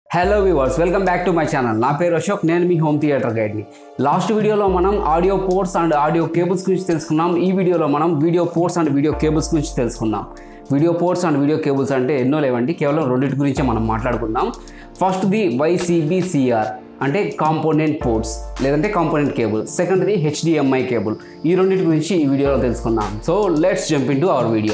hello viewers welcome back to my channel నా పేరు అశోక్ నేను మీ హోమ్ థియేటర్ గైడ్ని లాస్ట్ వీడియోలో మనం audio ports and audio cables గురించి తెలుసుకున్నాం ఈ వీడియోలో మనం video ports and video cables గురించి తెలుసుకుందాం video ports and video cables అంటే ఎన్నో లేవండి కేవలం రెండింటి గురించే మనం మాట్లాడుకుందాం ఫస్ట్ ది వైసీబీసీఆర్ అంటే కాంపోనెంట్ పోర్ట్స్ లేదంటే కాంపోనెంట్ కేబుల్ సెకండ్ది హెచ్డిఎంఐ కేబుల్ ఈ రెండింటి గురించి ఈ వీడియోలో తెలుసుకుందాం so let's jump into our video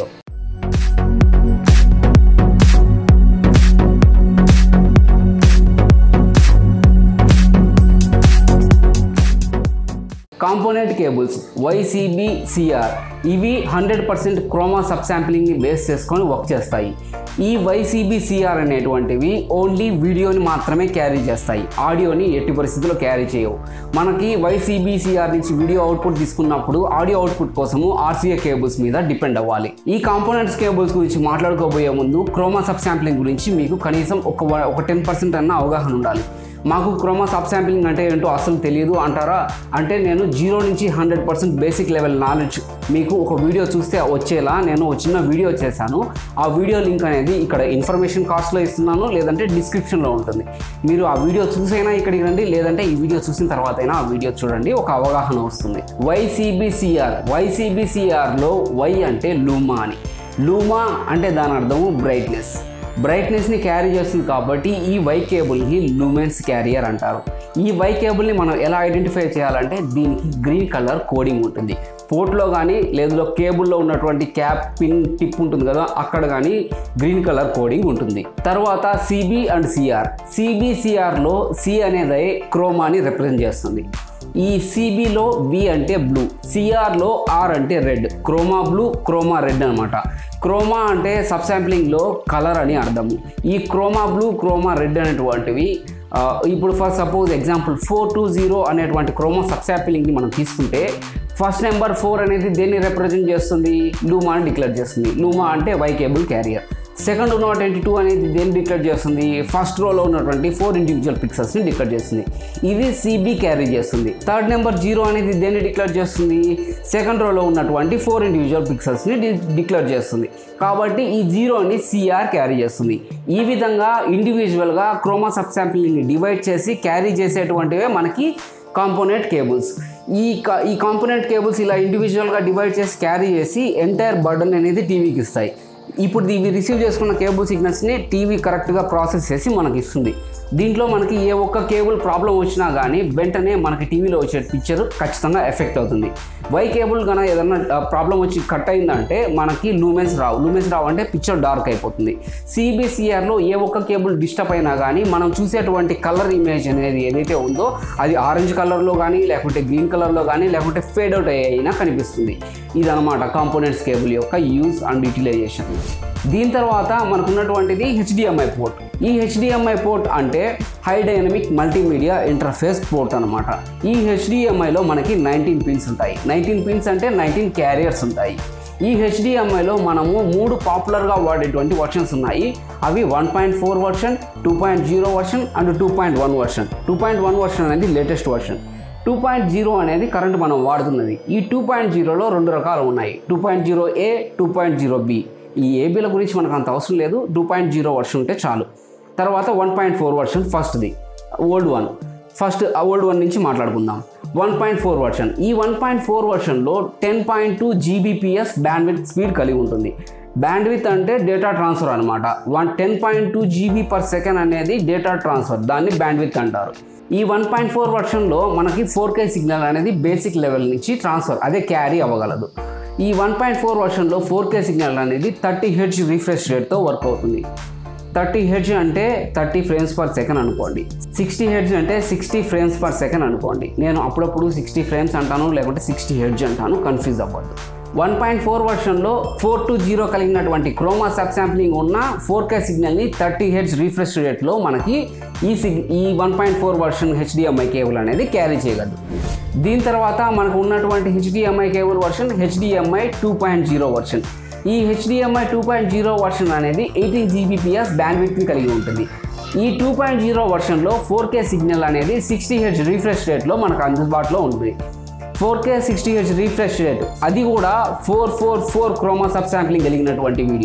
component cables YCbCr ఇవి హండ్రెడ్ పర్సెంట్ క్రోమా సబ్ శాంప్లింగ్ని బేస్ చేసుకొని వర్క్ చేస్తాయి ఈ వైసీబీసీఆర్ అనేటువంటివి ఓన్లీ వీడియోని మాత్రమే క్యారీ చేస్తాయి ఆడియోని ఎట్టి పరిస్థితుల్లో క్యారీ చేయవు మనకి వైసీబీసీఆర్ నుంచి వీడియో అవుట్పుట్ తీసుకున్నప్పుడు ఆడియో అవుట్పుట్ కోసము ఆర్సీఏ కేబుల్స్ మీద డిపెండ్ అవ్వాలి ఈ కాంపోనెంట్స్ కేబుల్స్ గురించి మాట్లాడుకోబోయే ముందు క్రోమా సబ్ శాంప్లింగ్ గురించి మీకు కనీసం ఒక ఒక టెన్ పర్సెంట్ అన్న అవగాహన ఉండాలి మాకు క్రోమా సబ్ శాంప్లింగ్ అంటే ఏంటో అసలు తెలియదు అంటారా అంటే నేను జీరో నుంచి hundred percent basic level knowledge మీకు ఒక వీడియో చూస్తే వచ్చేలా నేను ఒక చిన్న వీడియో చేశాను ఆ వీడియో లింక్ అనేది ఇక్కడ ఇన్ఫర్మేషన్ కాస్ట్లో ఇస్తున్నాను లేదంటే డిస్క్రిప్షన్లో ఉంటుంది మీరు ఆ వీడియో చూసైనా ఇక్కడికి రండి లేదంటే ఈ వీడియో చూసిన తర్వాత అయినా ఆ వీడియో చూడండి ఒక అవగాహన వస్తుంది వైసీబీసీఆర్ వైసీబీసీఆర్లో వై అంటే లూమా అని లూమా అంటే దాని అర్థము బ్రైట్నెస్ బ్రైట్నెస్ని క్యారీ చేస్తుంది కాబట్టి ఈ వై కేబుల్ని లూమెన్స్ క్యారియర్ అంటారు ఈ వై కేబుల్ని మనం ఎలా ఐడెంటిఫై చేయాలంటే దీనికి గ్రీన్ కలర్ కోడింగ్ ఉంటుంది పోర్ట్లో కానీ లేదా కేబుల్లో ఉన్నటువంటి క్యాప్ పిన్ టిప్ ఉంటుంది కదా అక్కడ కానీ గ్రీన్ కలర్ కోడింగ్ ఉంటుంది తర్వాత సిబి అండ్ సిఆర్ సిబిసిఆర్లో సి అనేది క్రోమాని రిప్రజెంట్ చేస్తుంది ఈ సిబిలో బి అంటే బ్లూ సిఆర్లో ఆర్ అంటే red chroma blue chroma red అనమాట క్రోమా అంటే సబ్ శాంప్లింగ్లో కలర్ అని అర్థము ఈ క్రోమా బ్లూ క్రోమా రెడ్ అనేటువంటివి ఆ, ఇప్పుడు for suppose example four two zero అనేటువంటి క్రోమా సబ్ శాంప్లింగ్ని మనం తీసుకుంటే ఫస్ట్ నెంబర్ ఫోర్ అనేది దేన్ని రిప్రజెంట్ చేస్తుంది లూమా అని డిక్లేర్ చేస్తుంది లూమా అంటే వై కేబుల్ క్యారియర్ సెకండ్ ఉన్న ట్వంటీ టూ అనేది దేన్ని డిక్లేర్ చేస్తుంది ఫస్ట్ రోలో ఉన్నటువంటి ఫోర్ ఇండివిజువల్ పిక్సెల్స్ని డిక్లేర్ చేస్తుంది ఇది సిబి క్యారీ చేస్తుంది థర్డ్ నెంబర్ జీరో అనేది దేన్ని డిక్లేర్ చేస్తుంది సెకండ్ రోలో ఉన్నటువంటి ఫోర్ ఇండివిజువల్ పిక్సెల్స్ని డిక్లేర్ చేస్తుంది కాబట్టి ఈ జీరోని సిఆర్ క్యారీ చేస్తుంది ఈ విధంగా ఇండివిజువల్గా క్రోమా సబ్ శాంప్లింగ్ని డివైడ్ చేసి క్యారీ చేసేటువంటివే మనకి కాంపోనెంట్ కేబుల్స్ ఈ కా- ఈ కాంపోనెంట్ కేబుల్స్ ఇలా ఇండివిజువల్గా డివైడ్ చేసి క్యారీ చేసి ఎంటైర్ బర్డన్ అనేది టీవీకి ఇస్తాయి ఇప్పుడు ఇవి రిసీవ్ చేసుకున్న కేబుల్ సిగ్నల్స్ని టీవీ కరెక్ట్గా ప్రాసెస్ చేసి మనకి ఇస్తుంది దీంట్లో మనకి ఏ ఒక్క కేబుల్ ప్రాబ్లం వచ్చినా కానీ వెంటనే మనకి టీవీలో వచ్చే పిక్చర్ ఖచ్చితంగా ఎఫెక్ట్ అవుతుంది వై కేబుల్ కన్నా ఏదన్నా ప్రాబ్లం వచ్చి కట్ అయిందంటే మనకి లూమెన్స్ రావు లూమెన్స్ రావు అంటే పిక్చర్ డార్క్ అయిపోతుంది సిబిసిఆర్లో ఏ ఒక్క కేబుల్ డిస్టర్బ్ అయినా కానీ మనం చూసేటువంటి కలర్ ఇమేజ్ అనేది ఏదైతే ఉందో అది ఆరెంజ్ కలర్లో కానీ లేకుంటే గ్రీన్ కలర్లో కానీ లేకుంటే ఫేడ్ అవుట్ అయినా కనిపిస్తుంది ఇదనమాట కాంపోనెంట్స్ కేబుల్ యొక్క యూజ్ అండ్ యూటిలైజేషన్ దీని తర్వాత మనకు ఉన్నటువంటిది హెచ్డిఎంఐ పోర్ట్ ఈ హెచ్డిఎంఐ పోర్ట్ అంటే high dynamic multimedia interface port అనమాట ఈ హెచ్డిఎంఐలో మనకి నైన్టీన్ పిన్స్ ఉంటాయి నైన్టీన్ పిన్స్ అంటే నైన్టీన్ క్యారియర్స్ ఉంటాయి ఈ హెచ్డిఎంఐలో మనము మూడు పాపులర్గా వాడేటువంటి వర్షన్స్ ఉన్నాయి అవి one point four version two point zero version and two point one version two point one version అనేది latest version two point zero అనేది కరెంట్ మనం వాడుతున్నది ఈ టూ పాయింట్ జీరోలో రెండు రకాలు ఉన్నాయి two point zero A two point zero B ఈ ఏబీల గురించి మనకు అంత అవసరం లేదు టూ పాయింట్ జీరో వర్షన్ ఉంటే చాలు తర్వాత వన్ పాయింట్ ఫోర్ వర్షన్ ఫస్ట్ది old one first old one నుంచి మాట్లాడుకుందాం వన్ పాయింట్ ఫోర్ వర్షన్ ఈ వన్ పాయింట్ ఫోర్ వర్షన్లో ten point two Gbps bandwidth speed కలిగి ఉంటుంది బ్యాండ్విత్ అంటే డేటా ట్రాన్స్ఫర్ అనమాట one ten point two GB per second అనేది డేటా ట్రాన్స్ఫర్ దాన్ని బ్యాండ్విత్ అంటారు ఈ వన్ పాయింట్ ఫోర్ వర్షన్లో మనకి ఫోర్ కే సిగ్నల్ అనేది బేసిక్ లెవెల్ నుంచి ట్రాన్స్ఫర్ అదే క్యారీ అవ్వగలదు ఈ వన్ పాయింట్ ఫోర్ వర్షన్లో ఫోర్ కే సిగ్నల్ అనేది థర్టీ హెడ్జ్ రిఫ్రెష్ రేట్తో వర్క్ అవుతుంది థర్టీ హెడ్జ్ అంటే థర్టీ ఫ్రేమ్స్ పర్ సెకండ్ అనుకోండి సిక్స్టీ హెడ్జ్ అంటే సిక్స్టీ ఫ్రేమ్స్ పర్ సెకండ్ అనుకోండి నేను అప్పుడప్పుడు సిక్స్టీ ఫ్రేమ్స్ అంటాను లేకుంటే సిక్స్టీ హెడ్జ్ అంటాను కన్ఫ్యూజ్ అవ్వద్దు వన్ పాయింట్ ఫోర్ వర్షన్లో ఫోర్ టు జీరో కలిగినటువంటి క్రోమా సబ్ శాంప్లింగ్ ఉన్న ఫోర్ కే సిగ్నల్ని థర్టీ హెడ్జ్ రీఫ్రెష్ రేట్లో మనకి ఈ సిగ్ ఈ one point four version HDMI cable అనేది క్యారీ చేయగలదు దీని తర్వాత మనకు ఉన్నటువంటి HDMI cable version HDMI two point zero version ఈ HDMI two point zero version అనేది ఎయిటీన్ జీబీపీఎస్ బ్యాండ్విడ్త్ని కలిగి ఉంటుంది ఈ టూ పాయింట్ జీరో వర్షన్లో ఫోర్ కే సిగ్నల్ అనేది సిక్స్టీ హెచ్ రీఫ్రెష్ రేట్లో మనకు అందుబాటులో ఉంటుంది four K sixty H refresh rate అది కూడా four four four chroma sub sampling కలిగినటువంటి video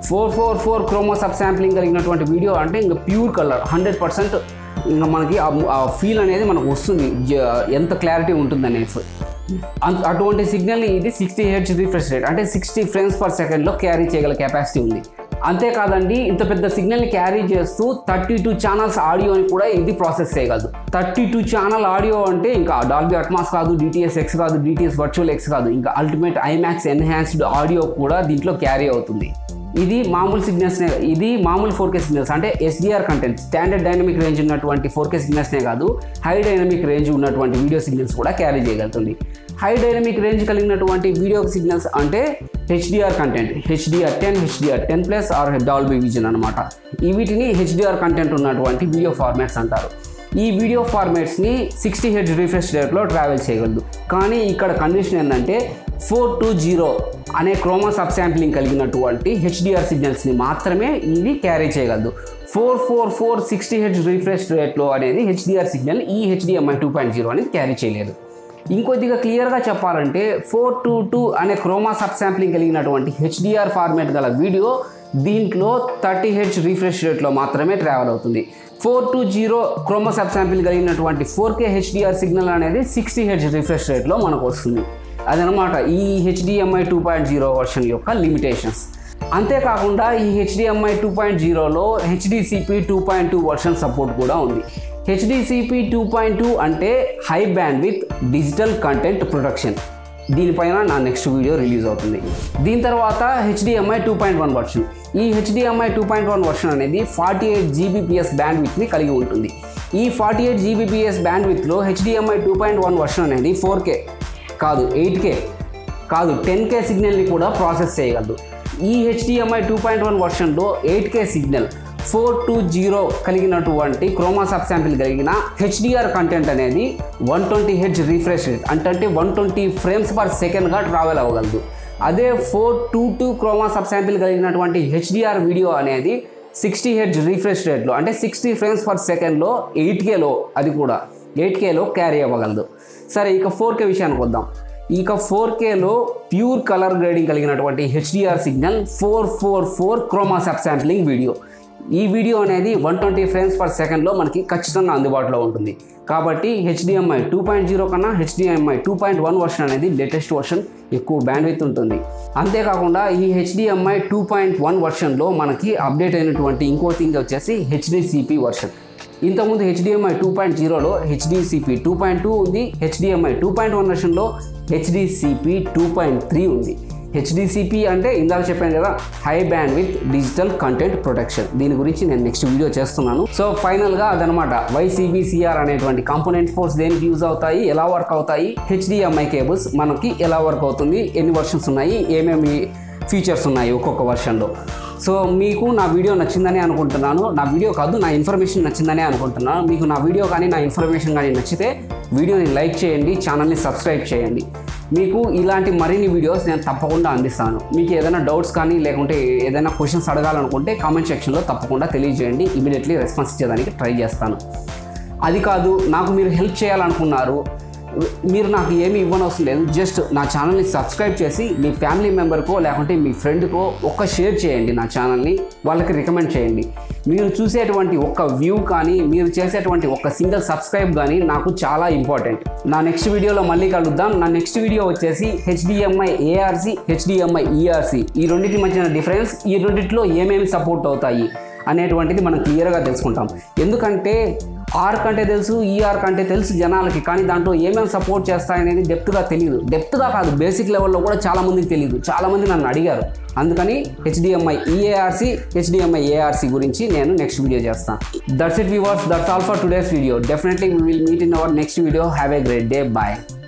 four four four chroma sub sampling కలిగినటువంటి వీడియో అంటే ఇంకా ప్యూర్ కలర్ హండ్రెడ్ పర్సెంట్ ఇంకా మనకి ఆ ఫీల్ అనేది మనకు వస్తుంది జ- ఎంత క్లారిటీ ఉంటుంది అనేసి అంత- అటువంటి సిగ్నల్ని ఇది సిక్స్టీ హెడ్స్ రిఫ్రెష్ రేట్ అంటే సిక్స్టీ ఫ్రేమ్స్ పర్ సెకండ్లో క్యారీ చేయగల కెపాసిటీ ఉంది అంతేకాదండి ఇంత పెద్ద సిగ్నల్ని క్యారీ చేస్తూ థర్టీ టూ ఛానల్స్ ఆడియోని కూడా ఇది ప్రాసెస్ చేయగలదు థర్టీ టూ ఛానల్ ఆడియో అంటే ఇంకా డాల్బీ అట్మాస్ కాదు డిటిఎస్ ఎక్స్ కాదు డిటిఎస్ వర్చువల్ ఎక్స్ కాదు ఇంకా అల్టిమేట్ ఐమాక్స్ ఎన్హాన్స్డ్ ఆడియో కూడా దీంట్లో క్యారీ అవుతుంది ఇది మామూలు సిగ్నల్స్నే ఇది మామూలు ఫోర్ కే సిగ్నల్స్ అంటే SDR content standard dynamic range ఉన్నటువంటి ఫోర్ కే సిగ్నల్స్నే కాదు హై డైనమిక్ రేంజ్ ఉన్నటువంటి వీడియో సిగ్నల్స్ కూడా క్యారీ చేయగలుగుతుంది హై డైనమిక్ రేంజ్ కలిగినటువంటి వీడియో సిగ్నల్స్ అంటే HDR content HDR ten HDR ten plus or Dolby Vision అనమాట ఈ వీటిని హెచ్డిఆర్ కంటెంట్ ఉన్నటువంటి వీడియో ఫార్మాట్స్ అంటారు ఈ వీడియో ఫార్మాట్స్ని సిక్స్టీ హెడ్ రిఫ్రెష్ రేట్లో ట్రావెల్ చేయగలదు కానీ ఇక్కడ కండిషన్ ఏంటంటే ఫోర్ టూ జీరో అనే క్రోమా సబ్ శాంప్లింగ్ కలిగినటువంటి హెచ్డిఆర్ సిగ్నల్స్ని మాత్రమే ఇది క్యారీ చేయగలదు ఫోర్ ఫోర్ ఫోర్ సిక్స్టీ హెడ్ రిఫ్రెష్ రేట్లో అనేది హెచ్డిఆర్ సిగ్నల్ ఈ హెచ్డిఎంఐ టూ పాయింట్ జీరో అనేది క్యారీ చేయలేదు ఇంకొద్దిగా క్లియర్గా చెప్పాలంటే ఫోర్ టూ టూ అనే క్రోమా సబ్ శాంప్లింగ్ కలిగినటువంటి హెచ్డిఆర్ ఫార్మాట్ గల వీడియో దీంట్లో థర్టీ హెచ్ రిఫ్రెష్ రేట్లో మాత్రమే ట్రావెల్ అవుతుంది four two zero chroma sub sample కలిగినటువంటి ఫోర్ కే హెచ్డిఆర్ సిగ్నల్ అనేది సిక్స్టీ హెచ్ రిఫ్రెష్ రేట్లో మనకు వస్తుంది అదనమాట ఈ HDMI two point zero version యొక్క లిమిటేషన్స్ అంతేకాకుండా ఈ హెచ్డిఎంఐ టూ పాయింట్ జీరోలో HDCP two point two version support కూడా ఉంది హెచ్డిసిపి టూ పాయింట్ టూ అంటే high bandwidth digital content production దీనిపైన నా నెక్స్ట్ వీడియో రిలీజ్ అవుతుంది దీని తర్వాత HDMI two point one version ఈ HDMI two point one version అనేది ఫార్టీ ఎయిట్ జీబీపీఎస్ బ్యాండ్ విత్ని కలిగి ఉంటుంది ఈ ఫార్టీ ఎయిట్ జీబీపీఎస్ బ్యాండ్ విత్లో HDMI two point one version అనేది ఫోర్ కే కాదు ఎయిట్ కే కాదు టెన్ కే సిగ్నల్ని కూడా ప్రాసెస్ చేయగలదు ఈ హెచ్డిఎంఐ టూ పాయింట్ వన్ వర్షన్లో eight K signal four two zero కలిగినటువంటి క్రోమా సబ్ శాంపిల్ కలిగిన హెచ్డిఆర్ కంటెంట్ అనేది one twenty H refresh rate అంటే వన్ ట్వంటీ ఫ్రేమ్స్ పర్ సెకండ్గా ట్రావెల్ అవ్వగలదు అదే four two two chroma sub sample కలిగినటువంటి HDR video అనేది సిక్స్టీ హెచ్ రీఫ్రెష్ రేట్లో అంటే సిక్స్టీ ఫ్రేమ్స్ పర్ సెకండ్లో ఎయిట్ కేలో అది కూడా ఎయిట్ కేలో క్యారీ అవ్వగలదు సరే ఇక ఫోర్ కే విషయానికి వద్దాం ఇక ఫోర్ కేలో ప్యూర్ కలర్ గ్రేడింగ్ కలిగినటువంటి HDR signal four four four chroma sub sampling video ఈ వీడియో అనేది వన్ ట్వంటీ ఫ్రేమ్స్ పర్ సెకండ్లో మనకి ఖచ్చితంగా అందుబాటులో ఉంటుంది కాబట్టి హెచ్డిఎంఐ టూ పాయింట్ జీరో కన్నా HDMI two point one version అనేది లేటెస్ట్ వర్షన్ ఎక్కువ బ్యాండ్విత్ ఉంటుంది అంతేకాకుండా ఈ హెచ్డిఎంఐ టూ పాయింట్ వన్ వర్షన్లో మనకి అప్డేట్ అయినటువంటి ఇంకో థింగ్ వచ్చేసి హెచ్డిసిపి వర్షన్ ఇంతకుముందు హెచ్డిఎంఐ టూ పాయింట్ జీరోలో హెచ్డిసిపి టూ పాయింట్ టూ ఉంది హెచ్డిఎంఐ టూ పాయింట్ వన్ వర్షన్లో హెచ్డిసిపి టూ పాయింట్ త్రీ ఉంది హెచ్డిసిపి అంటే ఇందాక చెప్పాను కదా high bandwidth digital content protection దీని గురించి నేను నెక్స్ట్ వీడియో చేస్తున్నాను సో ఫైనల్గా అదనమాట వైసీబీసీఆర్ అనేటువంటి కాంపోనెంట్ ఫోర్స్ దేనికి యూజ్ అవుతాయి ఎలా వర్క్ అవుతాయి హెచ్డిఎంఐ కేబుల్స్ మనకి ఎలా వర్క్ అవుతుంది ఎన్ని వర్షన్స్ ఉన్నాయి ఏమేమి ఫీచర్స్ ఉన్నాయి ఒక్కొక్క వర్షన్లో సో మీకు నా వీడియో నచ్చిందని అనుకుంటున్నాను నా వీడియో కాదు నా ఇన్ఫర్మేషన్ నచ్చిందని అనుకుంటున్నాను మీకు నా వీడియో కానీ నా ఇన్ఫర్మేషన్ కానీ నచ్చితే వీడియోని లైక్ చేయండి ఛానల్ని సబ్స్క్రైబ్ చేయండి మీకు ఇలాంటి మరిన్ని వీడియోస్ నేను తప్పకుండా అందిస్తాను మీకు ఏదైనా డౌట్స్ కానీ లేకుంటే ఏదైనా క్వశ్చన్స్ అడగాలనుకుంటే కామెంట్ సెక్షన్లో తప్పకుండా తెలియజేయండి ఇమీడియట్లీ రెస్పాన్స్ ఇచ్చేదానికి ట్రై చేస్తాను అది కాదు నాకు మీరు హెల్ప్ చేయాలనుకున్నారు మీరు నాకు ఏమీ ఇవ్వనవసరం లేదు జస్ట్ నా ఛానల్ని సబ్స్క్రైబ్ చేసి మీ ఫ్యామిలీ మెంబర్కో లేకుంటే మీ ఫ్రెండ్కో ఒక్క షేర్ చేయండి నా ఛానల్ని వాళ్ళకి రికమెండ్ చేయండి మీరు చూసేటువంటి ఒక్క వ్యూ కానీ మీరు చేసేటువంటి ఒక్క సింగిల్ సబ్స్క్రైబ్ కానీ నాకు చాలా ఇంపార్టెంట్ నా నెక్స్ట్ వీడియోలో మళ్ళీ కలుద్దాం నా నెక్స్ట్ వీడియో వచ్చేసి హెచ్డిఎంఐ ఏఆర్సి హెచ్డిఎంఐ ఈఆర్సి ఈ రెండింటి మధ్యన డిఫరెన్స్ ఈ రెండిట్లో ఏమేమి సపోర్ట్ అవుతాయి అనేటువంటిది మనం క్లియర్గా తెలుసుకుంటాం ఎందుకంటే ఆర్ కంటే తెలుసు ఈఆర్ కంటే తెలుసు జనాలకి కానీ దాంట్లో ఏమేమి సపోర్ట్ చేస్తాయనేది డెప్త్గా తెలియదు డెప్త్గా కాదు బేసిక్ లెవెల్లో కూడా చాలా మందికి తెలియదు చాలా మంది నన్ను అడిగారు అందుకని హెచ్డిఎంఐ ఈఏఆర్సి హెచ్డిఎంఐ ఏఆర్సి గురించి నేను నెక్స్ట్ వీడియో చేస్తాను that's it viewers that's all for today's video definitely we will meet in our next video have a great day bye